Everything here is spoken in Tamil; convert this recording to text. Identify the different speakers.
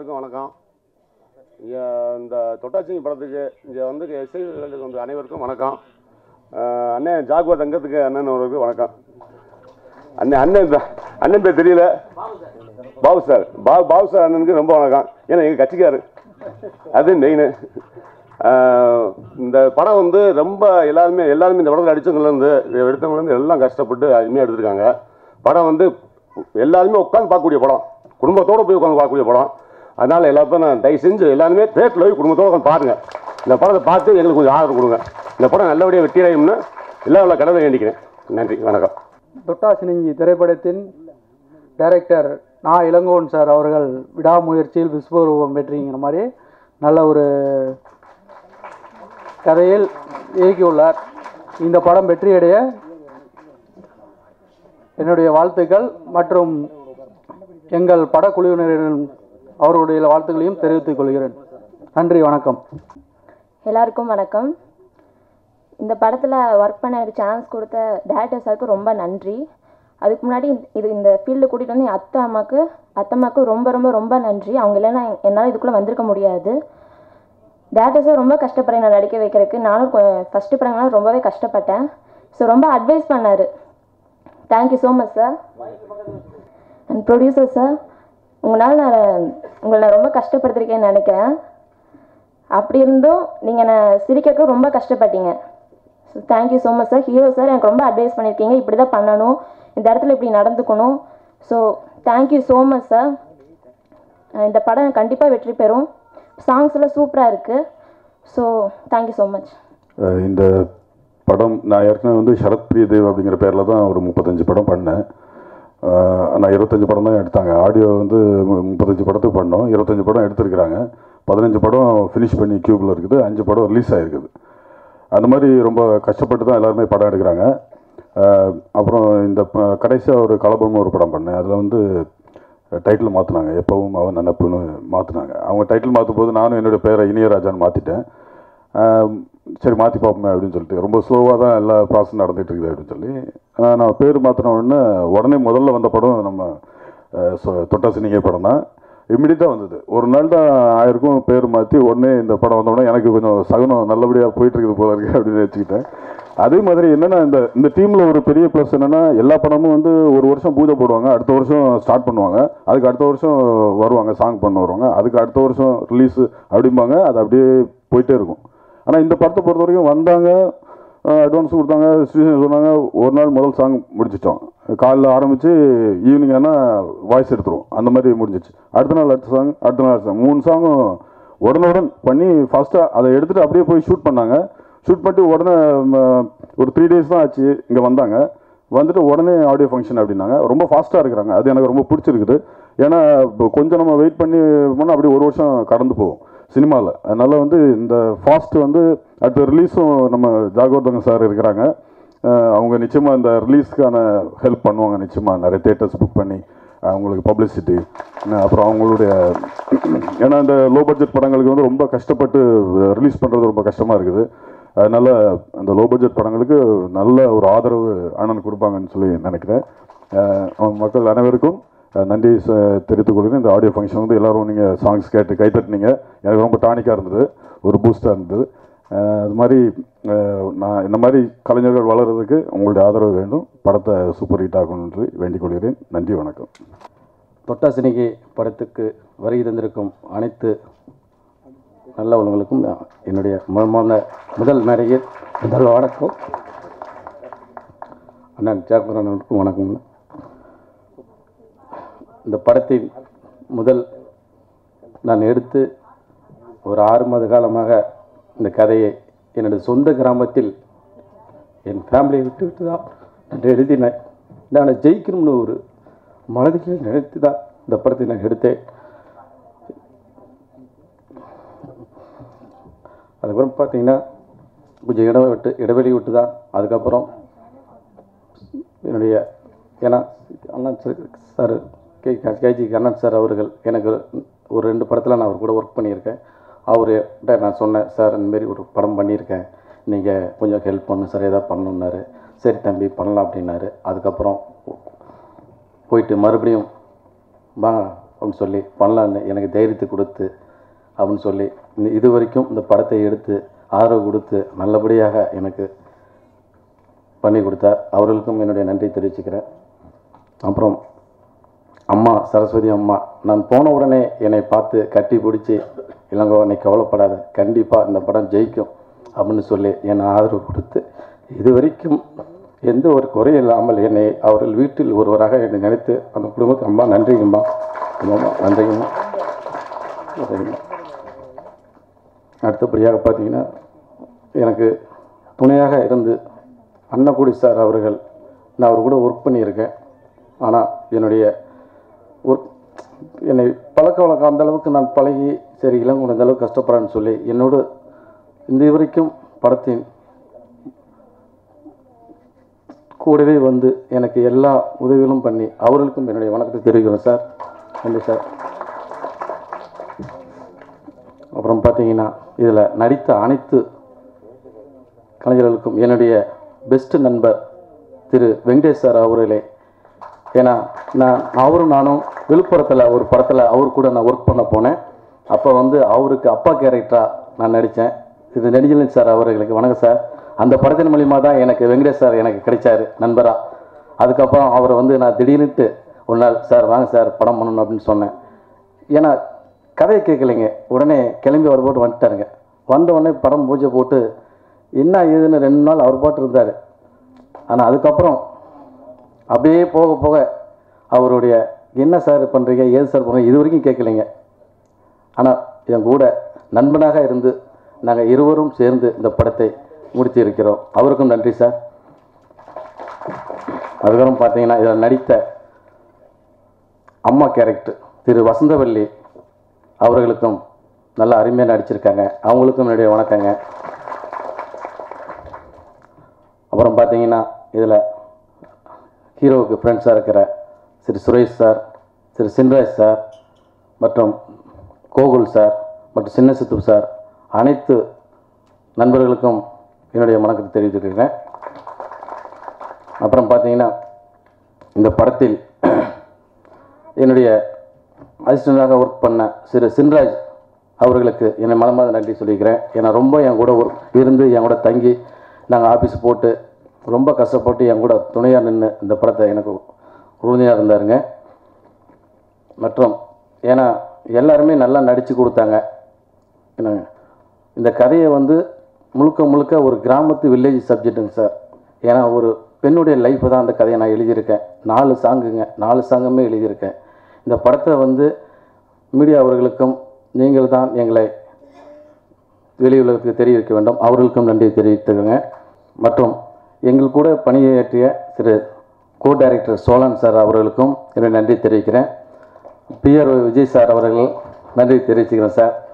Speaker 1: எல்லாருக்கும் வணக்கம் இங்கே இந்த தொட்டாச்சிங்க படத்துக்கு இங்கே வந்து எஸ்ஐகளுக்கு வந்து அனைவருக்கும் வணக்கம் அஹ் அண்ணன் ஜாகுவா தங்கத்துக்கு அண்ணன் அவருக்கு வணக்கம் அண்ணன் அண்ணன் பே- அண்ணன் பேர் தெரியல பாபு சார் பாபு பாபு சார் அண்ணனுக்கு ரொம்ப வணக்கம் ஏன்னா எங்கள் கட்சிக்காரு அது மெயின் இந்த படம் வந்து ரொம்ப எல்லாருமே எல்லாருமே இந்த படத்தில் அடித்தவங்கலேருந்து எடுத்தவங்கலேருந்து எல்லாம் கஷ்டப்பட்டு அருமையாக எடுத்திருக்காங்க படம் வந்து எல்லாருமே உட்காந்து பார்க்கக்கூடிய படம் குடும்பத்தோடு போய் உட்காந்து பார்க்கக்கூடிய படம் அதனால் எல்லாத்தையும் நான் தயவு செஞ்சு எல்லாருமே தேட்டரில் போய் குடும்பத்தோடு உட்காந்து பாருங்கள் இந்த படத்தை பார்த்து எங்களுக்கு கொஞ்சம் ஆதரவு கொடுங்க இந்த படம் நல்லபடியாக வெற்றியடையும்னு எல்லா உள்ள கடவுளை வேண்டிக்கிறேன் நன்றி வணக்கம்
Speaker 2: தொட்டாசினிங்கி திரைப்படத்தின் டைரக்டர் நா இளங்கோவன் சார் அவர்கள் விடாமுயற்சியில் விஸ்வரூபம் வெற்றிங்கிற மாதிரி நல்ல ஒரு கதையில் இயக்கியுள்ளார் இந்த படம் வெற்றியடைய என்னுடைய வாழ்த்துக்கள் மற்றும் எங்கள் படக்குழுவினரிடம் அவர்களுடைய வாழ்த்துக்களையும் தெரிவித்துக் கொள்கிறேன் நன்றி வணக்கம்
Speaker 3: எல்லாருக்கும் வணக்கம் இந்த படத்தில் ஒர்க் பண்ண சான்ஸ் கொடுத்த டேரக்டர் சாருக்கு ரொம்ப நன்றி அதுக்கு முன்னாடி இது இந்த ஃபீல்டு கூட்டிகிட்டு வந்து என் அத்தை அம்மாவுக்கு அத்தம்மாவுக்கு ரொம்ப ரொம்ப ரொம்ப நன்றி அவங்க இல்லைன்னா என்னால் இதுக்குள்ளே வந்திருக்க முடியாது டேரக்டர் சார் ரொம்ப கஷ்டப்படுறேன் நான் நடிக்க வைக்கிறதுக்கு நானும் ஃபஸ்ட்டு படங்கள்லாம் ரொம்பவே கஷ்டப்பட்டேன் ஸோ ரொம்ப அட்வைஸ் பண்ணார் thank you so much sir and producer sir உங்களால் நான் உங்களை நான் ரொம்ப கஷ்டப்படுத்திருக்கேன்னு நினைக்கிறேன் அப்படி இருந்தும் நீங்கள் என்னை சிரிக்கிறதுக்கு ரொம்ப கஷ்டப்பட்டீங்க so thank you so much sir hero sir எனக்கு ரொம்ப அட்வைஸ் பண்ணியிருக்கீங்க இப்படி தான் பண்ணணும் இந்த இடத்துல இப்படி நடந்துக்கணும் so thank you so much sir இந்த படம் கண்டிப்பாக வெற்றி பெறும் சாங்ஸ் எல்லாம் சூப்பராக இருக்குது so thank you so much
Speaker 4: ah இந்த படம் நான் ஏற்கனவே வந்து சரத் பிரியதேவ் அப்படிங்கிற பேரில் தான் ஒரு முப்பத்தஞ்சு படம் பண்ணேன் அஹ் நான் இருபத்தஞ்சு படம் தான் எடுத்தாங்க ஆடியோ வந்து மு- முப்பத்தஞ்சு படத்துக்கு பண்ணோம் இருபத்தஞ்சு படம் எடுத்திருக்கிறாங்க பதினஞ்சு படம் ஃபினிஷ் பண்ணி க்யூபில் இருக்குது அஞ்சு படம் ரிலீஸ் ஆகிருக்குது அந்த மாதிரி ரொம்ப கஷ்டப்பட்டு தான் எல்லாருமே படம் எடுக்கிறாங்க அஹ் அப்புறம் இந்த கடைசியாக ஒரு கலபம்னு ஒரு படம் பண்ணேன் அதில் வந்து டைட்டில் மாற்றினாங்க எப்பவும் அவன் நினப்புன்னு மாற்றினாங்க அவங்க டைட்டில் மாற்றும் போது நானும் என்னுடைய பேரை இனியராஜான்னு மாற்றிட்டேன் சரி மாற்றி பார்ப்போமே அப்படின்னு சொல்லிட்டு ரொம்ப ஸ்லோவாக தான் எல்லா ப்ராசஸ் நடந்துகிட்டு இருக்குது அப்படின்னு சொல்லி ஆஹ் நான் பேர் மாற்றின உடனே உடனே முதல்ல வந்த படம் நம்ம அஹ், சொ- தொட்டாசினிகை படம் தான் இம்மிடியட்டாக வந்தது ஒரு நாள் தான் ஆயிருக்கும் பேர் மாற்றி உடனே இந்த படம் வந்த உடனே எனக்கு கொஞ்சம் சகுனம் நல்லபடியாக போயிட்டு இருக்குது போல இருக்கு அப்படின்னு வச்சுக்கிட்டேன் அதே மாதிரி என்னென்னா இந்த இந்த டீமில் ஒரு பெரிய ப்ளஸ் என்னென்னா எல்லா படமும் வந்து ஒரு வருஷம் பூஜை போடுவாங்க அடுத்த வருஷம் ஸ்டார்ட் பண்ணுவாங்க அதுக்கு அடுத்த வருஷம் வருவாங்க சாங் பண்ண வருவாங்க அதுக்கு அடுத்த வருஷம் ரிலீஸு அப்படிம்பாங்க அது அப்படியே போயிட்டே இருக்கும் ஆனால் இந்த படத்தை பொறுத்த வரைக்கும் வந்தாங்க அட்வான்ஸ் கொடுத்தாங்க ஸ்டேஷன் சொன்னாங்க ஒரு நாள் முதல் சாங் முடிச்சிட்டோம் காலைல ஆரம்பித்து ஈவினிங் ஆனால் வாய்ஸ் எடுத்துருவோம் அந்த மாதிரி முடிஞ்சிச்சு அடுத்த நாள் அடுத்த சாங் அடுத்த நாள் அடுத்த சாங் மூணு சாங்கும் உடனுடன் பண்ணி ஃபாஸ்ட்டாக அதை எடுத்துகிட்டு அப்படியே போய் ஷூட் பண்ணாங்க ஷூட் பண்ணிட்டு உடனே ம, ஒரு த்ரீ டேஸ் தான் ஆச்சு இங்கே வந்தாங்க வந்துட்டு உடனே ஆடியோ ஃபங்க்ஷன் அப்படின்னாங்க ரொம்ப ஃபாஸ்ட்டாக இருக்கிறாங்க அது எனக்கு ரொம்ப பிடிச்சிருக்குது ஏன்னா இப்போ கொஞ்சம் நம்ம வெயிட் பண்ணி போனால் அப்படியே ஒரு வருஷம் கடந்து போகும் சினிமாவில் அதனால் வந்து இந்த ஃபாஸ்ட் வந்து அடுத்த ரிலீஸும் நம்ம ஜாகவர்தங்க சார் இருக்கிறாங்க அஹ் அவங்க நிச்சயமாக இந்த ரிலீஸ்க்கான ஹெல்ப் பண்ணுவாங்க நிச்சயமாக நிறைய தேட்டர்ஸ் புக் பண்ணி அவங்களுக்கு பப்ளிசிட்டி அப்புறம் அவங்களுடைய ஏன்னா இந்த லோ பட்ஜெட் படங்களுக்கு வந்து ரொம்ப கஷ்டப்பட்டு ரிலீஸ் பண்ணுறது ரொம்ப கஷ்டமாக இருக்குது அதனால் அந்த லோ பட்ஜெட் படங்களுக்கு நல்ல ஒரு ஆதரவு அண்ணன் கொடுப்பாங்கன்னு சொல்லி நினைக்கிறேன் அஹ் மக்கள் அனைவருக்கும் அஹ் நன்றி ச- தெரிவித்துக் கொள்கிறேன் இந்த ஆடியோ ஃபங்க்ஷன் வந்து எல்லாரும் நீங்கள் சாங்ஸ் கேட்டு கைத்தட்டினீங்க எனக்கு ரொம்ப டானிக்காக இருந்தது ஒரு பூஸ்டாக இருந்தது அஹ் அது மாதிரி அஹ் நான் இந்த மாதிரி கலைஞர்கள் வளர்கிறதுக்கு உங்களுடைய ஆதரவு வேண்டும் படத்தை சூப்பர் ஹிட் ஆகணும் என்று வேண்டிக் கொள்கிறேன் நன்றி வணக்கம்
Speaker 5: தொட்டாசினிகை படத்துக்கு வருகை தந்திருக்கும் அனைத்து நல்ல உள்ளவங்களுக்கும் என்னுடைய மனமான முதல் மேடையில் முதல் வணக்கம் அண்ணன் ஜாக்குரனுக்கும் வணக்கம் இந்த படத்தை முதல் நான் எடுத்து ஒரு ஆறு மாத காலமாக இந்த கதையை என்னுடைய சொந்த கிராமத்தில் என் ஃபேமிலியை விட்டு விட்டு தான் நான் எழுதினேன் நான் ஜெயிக்கணும்னு ஒரு மனதில் நினைத்து தான் இந்த படத்தை நான் எடுத்தேன் அதுக்கப்புறம் பார்த்தீங்கன்னா கொஞ்சம் இடம் விட்டு இடைவெளி விட்டு தான் அதுக்கப்புறம் என்னுடைய ஏன்னா அண்ணன் sir sir K KG Kannan sir அவர்கள் எனக்கு ஒரு ரெண்டு படத்தில் நான் அவர் கூட ஒர்க் பண்ணியிருக்கேன் அவர்கிட்ட நான் சொன்னேன் சார் இந்தமாரி ஒரு படம் பண்ணியிருக்கேன் நீங்கள் கொஞ்சம் ஹெல்ப் பண்ணு சார் எதாவது பண்ணணுன்னாரு சரி தம்பி பண்ணலாம் அப்படின்னாரு அதுக்கப்புறம் போயிட்டு மறுபடியும் வாங்க அப்படின்னு சொல்லி பண்ணலான்னு எனக்கு தைரியத்தை கொடுத்து அப்படின்னு சொல்லி இந்த- இது வரைக்கும் இந்த படத்தை எடுத்து ஆதரவு கொடுத்து நல்லபடியாக எனக்கு பண்ணி கொடுத்தார் அவர்களுக்கும் என்னுடைய நன்றி தெரிவிச்சுக்கிறேன் அப்புறம் அம்மா சரஸ்வதி அம்மா நான் போன உடனே என்னை பார்த்து கட்டி பிடிச்சி இளங்கோ நீ கவலைப்படாத கண்டிப்பாக இந்த படம் ஜெயிக்கும் அப்படின்னு சொல்லி என்னை ஆதரவு கொடுத்து இது வரைக்கும் எந்த ஒரு குறை இல்லாமல் என்னை அவர்கள் வீட்டில் ஒருவராக என்னை நினைத்து அந்த குடும்பத்துக்கு அம்மா நன்றிங்கம்மா அம்மா நன்றிங்கம்மா நன்றிங்கம்மா அடுத்தபடியாக பார்த்தீங்கன்னா எனக்கு துணையாக இருந்து அன்னக்குடி சார் அவர்கள் நான் அவர் கூட ஒர்க் பண்ணியிருக்கேன் ஆனால் என்னுடைய ஒர்க் என்னை பழக்க வழக்கம் அந்த அளவுக்கு நான் பழகி சரி இளங்குடி இந்த அளவுக்கு கஷ்டப்படுறேன்னு சொல்லி என்னோடு இந்த வரைக்கும் படத்தின் கூடவே வந்து எனக்கு எல்லா உதவிகளும் பண்ணி அவர்களுக்கும் என்னுடைய வணக்கத்தை தெரிவிக்கிறேன் சார் நன்றி சார் அப்புறம் பார்த்தீங்கன்னா இதில் நடித்த அனைத்து கலைஞர்களுக்கும் என்னுடைய பெஸ்ட் நண்பர் திரு வெங்கடேஷ் சார் அவர்களே ஏன்னா நான் அவரும் நானும் விழுப்புரத்தில் ஒரு படத்தில் அவர் கூட நான் ஒர்க் பண்ண போனேன் அப்போ வந்து அவருக்கு அப்பா கேரக்டராக நான் நடித்தேன் இது நெடுஞ்சலன் சார் அவர்களுக்கு வணக்கம் சார் அந்த படத்தின் மூலிமா தான் எனக்கு வெங்கடேஷ் சார் எனக்கு கிடைச்சாரு நண்பராக அதுக்கப்புறம் அவரை வந்து நான் திடீர்னுட்டு ஒரு நாள் சார் வாங்க சார் படம் பண்ணணும் அப்படின்னு சொன்னேன் ஏன்னா கதையை கேட்கலைங்க உடனே கிளம்பி அவர் போட்டு வந்துட்டாருங்க வந்த உடனே படம் பூஜை போட்டு என்ன ஏதுன்னு ரெண்டு நாள் அவர் பாட்டு இருந்தார் ஆனால் அதுக்கப்புறம் அப்படியே போக போக அவருடைய என்ன சார் பண்ணுறீங்க ஏது சார் பண்ணுறீங்க இது வரைக்கும் கேட்கலைங்க ஆனால் என் கூட நண்பனாக இருந்து நாங்கள் இருவரும் சேர்ந்து இந்த படத்தை முடித்து இருக்கிறோம் அவருக்கும் நன்றி சார் அதுக்கப்புறம் பார்த்தீங்கன்னா இதில் நடித்த அம்மா கேரக்டர் திரு வசந்தவல்லி அவர்களுக்கும் நல்லா அருமையாக நடிச்சிருக்காங்க அவங்களுக்கும் என்னுடைய வணக்கங்க அப்புறம் பார்த்தீங்கன்னா இதில் ஹீரோவுக்கு ஃப்ரெண்ட்ஸாக இருக்கிற திரு சுரேஷ் சார் திரு சின்ராஜ் சார் மற்றும் கோகுல் சார் மற்றும் சின்ன சித்து சார் அனைத்து நண்பர்களுக்கும் என்னுடைய வணக்கத்தை தெரிவித்துக்கிறேன் அப்புறம் பார்த்தீங்கன்னா இந்த படத்தில் என்னுடைய அசிஸ்டண்டாக ஒர்க் பண்ண திரு சின்ராஜ் அவர்களுக்கு என்னை மனமாத நன்றி சொல்லிக்கிறேன் ஏன்னா ரொம்ப என் கூட ஒர்க் இருந்து என் கூட தங்கி நாங்கள் ஆஃபீஸ் போட்டு ரொம்ப கஷ்டப்பட்டு என் கூட துணையாக நின்று இந்த படத்தை எனக்கு உறுதியாக இருந்தாருங்க மற்றும் ஏன்னா எல்லாருமே நல்லா நடித்து கொடுத்தாங்க என்னங்க இந்த கதையை வந்து முழுக்க முழுக்க ஒரு கிராமத்து வில்லேஜ் சப்ஜெக்ட்டுங்க சார் ஏன்னா ஒரு பெண்ணுடைய லைஃப்பை தான் அந்த கதையை நான் எழுதியிருக்கேன் நாலு சாங்குங்க நாலு சாங்குமே எழுதியிருக்கேன் இந்த படத்தை வந்து மீடியா அவர்களுக்கும் நீங்கள் தான் எங்களை வெளியுலகத்துக்கு தெரிவிக்க வேண்டும் அவர்களுக்கும் நன்றி தெரிவித்துக்கங்க மற்றும் எங்கள் கூட பணியாற்றிய திரு கோ டைரக்டர் சோழன் சார் அவர்களுக்கும் என்னுடைய நன்றி தெரிவிக்கிறேன் பிஆர் விஜய் சார் அவர்கள் நன்றி தெரிவிச்சுக்கிறேன் சார்